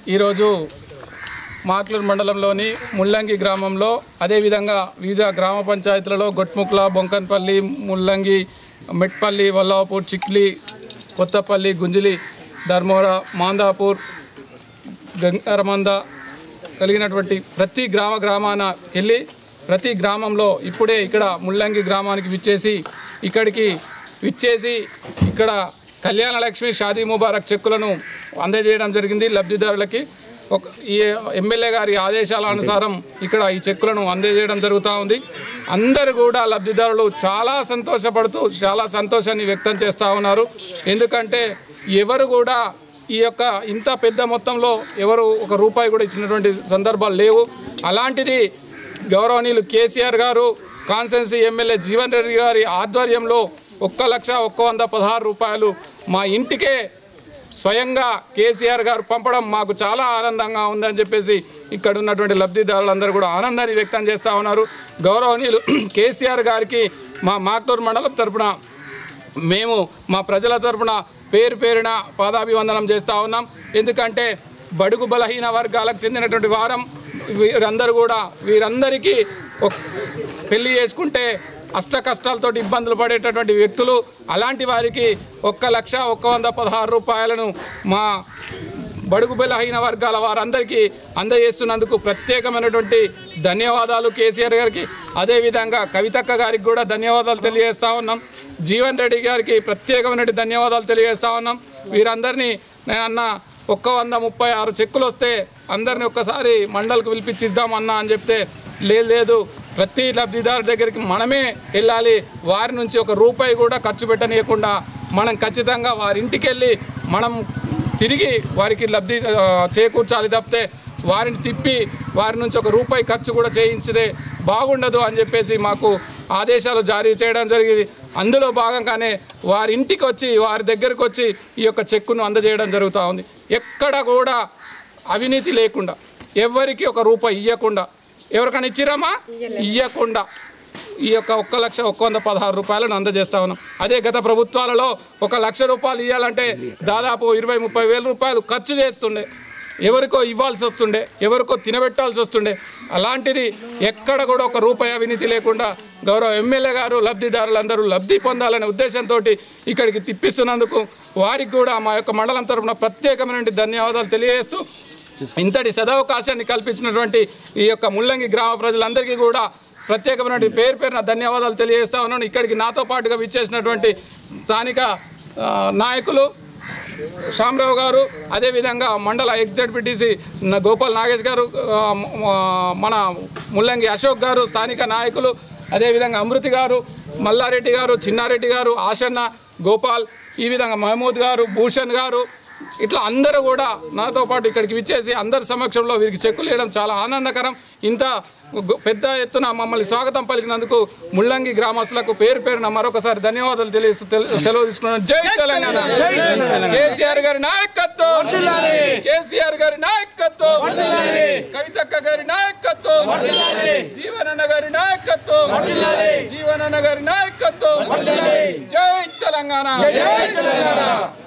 ఈరోజు మాట్లూరు మండలంలోని ముల్లంగి గ్రామంలో అదేవిధంగా వివిధ గ్రామ పంచాయతీలలో గొట్ముక్ల బొంకన్పల్లి ముల్లంగి మెట్పల్లి వల్లాపూర్ చిక్లి కొత్తపల్లి గుంజిలి ధర్మవర మాందాపూర్ గంగారమంద కలిగినటువంటి ప్రతి గ్రామ గ్రామాన వెళ్ళి ప్రతి గ్రామంలో ఇప్పుడే ఇక్కడ ముల్లంగి గ్రామానికి విచ్చేసి ఇక్కడికి విచ్చేసి ఇక్కడ కళ్యాణ లక్ష్మి షాదీ ముబారక్ చెక్కులను అందజేయడం జరిగింది లబ్ధిదారులకి ఒక ఈ ఎమ్మెల్యే గారి ఆదేశాల అనుసారం ఇక్కడ ఈ చెక్కులను అందజేయడం జరుగుతూ ఉంది అందరూ కూడా లబ్ధిదారులు చాలా సంతోషపడుతూ చాలా సంతోషాన్ని వ్యక్తం చేస్తూ ఉన్నారు ఎందుకంటే ఎవరు కూడా ఈ యొక్క ఇంత పెద్ద మొత్తంలో ఎవరు ఒక రూపాయి కూడా ఇచ్చినటువంటి సందర్భాలు లేవు అలాంటిది గౌరవనీయులు కేసీఆర్ గారు కాన్సెన్సీ ఎమ్మెల్యే జీవన్ రెడ్డి గారి ఆధ్వర్యంలో ఒక్క లక్ష ఒక్క వంద పదహారు రూపాయలు మా ఇంటికే స్వయంగా కేసీఆర్ గారు పంపడం మాకు చాలా ఆనందంగా ఉందని చెప్పేసి ఇక్కడ ఉన్నటువంటి లబ్ధిదారులందరూ కూడా ఆనందాన్ని వ్యక్తం చేస్తూ ఉన్నారు గౌరవనీయులు కేసీఆర్ గారికి మా మాక్టూరు మండలం తరపున మేము మా ప్రజల తరపున పేరు పేరున పాదాభివందనం చేస్తూ ఉన్నాం ఎందుకంటే బడుగు బలహీన వర్గాలకు చెందినటువంటి వారం వీరందరూ కూడా వీరందరికీ ఒక్- పెళ్లి చేసుకుంటే అష్ట కష్టాలతో ఇబ్బందులు పడేటటువంటి వ్యక్తులు అలాంటి వారికి ఒక్క లక్ష ఒక్క వంద పదహారు రూపాయలను మా బడుగు బలహీన వర్గాల వారందరికీ అందజేస్తున్నందుకు ప్రత్యేకమైనటువంటి ధన్యవాదాలు కేసీఆర్ గారికి అదేవిధంగా కవితక్క గారికి కూడా ధన్యవాదాలు తెలియజేస్తా ఉన్నాం జీవన్ రెడ్డి గారికి ప్రత్యేకమైన ధన్యవాదాలు తెలియజేస్తా ఉన్నాం వీరందరినీ నేను అన్న ఒక్క వంద ముప్పై ఆరు చెక్కులు వస్తే అందరిని ఒక్కసారి మండలికి పిలిపించిద్దాం అన్న అని చెప్తే లేదు లేదు ప్రతి లబ్ధిదారు దగ్గరికి మనమే వెళ్ళాలి వారి నుంచి ఒక రూపాయి కూడా ఖర్చు పెట్టనీయకుండా మనం ఖచ్చితంగా వారి ఇంటికి వెళ్ళి మనం తిరిగి వారికి లబ్ధి ఆ, చేకూర్చాలి తప్పితే వారిని తిప్పి వారి నుంచి ఒక రూపాయి ఖర్చు కూడా చేయించితే బాగుండదు అని చెప్పేసి మాకు ఆదేశాలు జారీ చేయడం జరిగింది అందులో భాగంగానే వారి ఇంటికి వచ్చి వారి దగ్గరకు వచ్చి ఈ యొక్క చెక్కును అందజేయడం జరుగుతూ ఉంది ఎక్కడ కూడా అవినీతి లేకుండా ఎవరికి ఒక రూపాయి ఇవ్వకుండా ఎవరికైనా ఇచ్చిరామా ఇవ్వకుండా ఈ యొక్క ఒక్క లక్ష ఒక్క వంద పదహారు రూపాయలను అందజేస్తా ఉన్నాం అదే గత ప్రభుత్వాలలో ఒక లక్ష రూపాయలు ఇవ్వాలంటే దాదాపు ఇరవై ముప్పై వేల రూపాయలు ఖర్చు చేస్తుండే ఎవరికో ఇవ్వాల్సి వస్తుండే ఎవరికో తినబెట్టాల్సి వస్తుండే అలాంటిది ఎక్కడ కూడా ఒక రూపాయి అవినీతి లేకుండా గౌరవ ఎమ్మెల్యే గారు లబ్ధిదారులందరూ లబ్ధి పొందాలనే ఉద్దేశంతో ఇక్కడికి తిప్పిస్తున్నందుకు వారికి కూడా మా యొక్క మండలం తరపున ప్రత్యేకమైన ధన్యవాదాలు తెలియజేస్తూ ఇంతటి సదవకాశాన్ని కల్పించినటువంటి ఈ యొక్క ముల్లంగి గ్రామ ప్రజలందరికీ కూడా ప్రత్యేకమైన పేరు పేరున ధన్యవాదాలు తెలియజేస్తా ఉన్నాను ఇక్కడికి నాతో పాటుగా విచ్చేసినటువంటి స్థానిక ఆ, నాయకులు శ్యామరావు గారు అదేవిధంగా మండల ఎగ్జెడ్పిటిసి గోపాల్ నాగేష్ గారు ఆ, మ- మన ముల్లంగి అశోక్ గారు స్థానిక నాయకులు అదేవిధంగా అమృతి గారు మల్లారెడ్డి గారు చిన్నారెడ్డి గారు ఆశన్న గోపాల్ ఈ విధంగా మహమూద్ గారు భూషణ్ గారు ఇట్లా అందరూ కూడా నాతో పాటు ఇక్కడికి విచ్చేసి అందరి సమక్షంలో వీరికి చెక్కులు వేయడం చాలా ఆనందకరం ఇంత గొ- పెద్ద ఎత్తున మమ్మల్ని స్వాగతం పలికినందుకు ముల్లంగి గ్రామస్తులకు పేరు పేరున మరొకసారి ధన్యవాదాలు తెలియజేస్తూ తెలు- సెలవు తీసుకున్నాను జై తెలంగాణ కేసీఆర్ గారి నాయకత్వం కేసీఆర్ గారి నాయకత్వం కవితక్క గారి నాయకత్వం జీవనన్న గారి నాయకత్వం జీవనన్న గారి నాయకత్వం జై తెలంగాణ జై తెలంగాణ